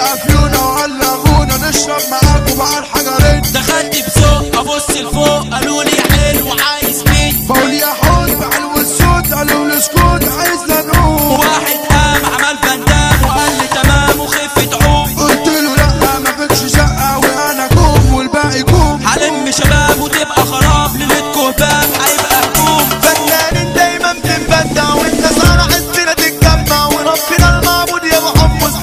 الافيونة وعلى غونا نشرب معاكوا بقى الحجرين دخلت بذوق ابص لفوق قالوا لي حلو عايز مين بقول يا حوت بعلو الصوت قالوا لي اسكت عايزنا نقوم واحد قام عمل بندام وقال لي تمام وخفة عوم قلت له لا ما فيكش شقة وانا كوم والباقي كوم هلم شباب وتبقى خراب ليلة كهبان هيبقى هجوم فنانين دايما بنبدع وانت صار عندنا تتجمع وربنا المعبود يا ابو حمص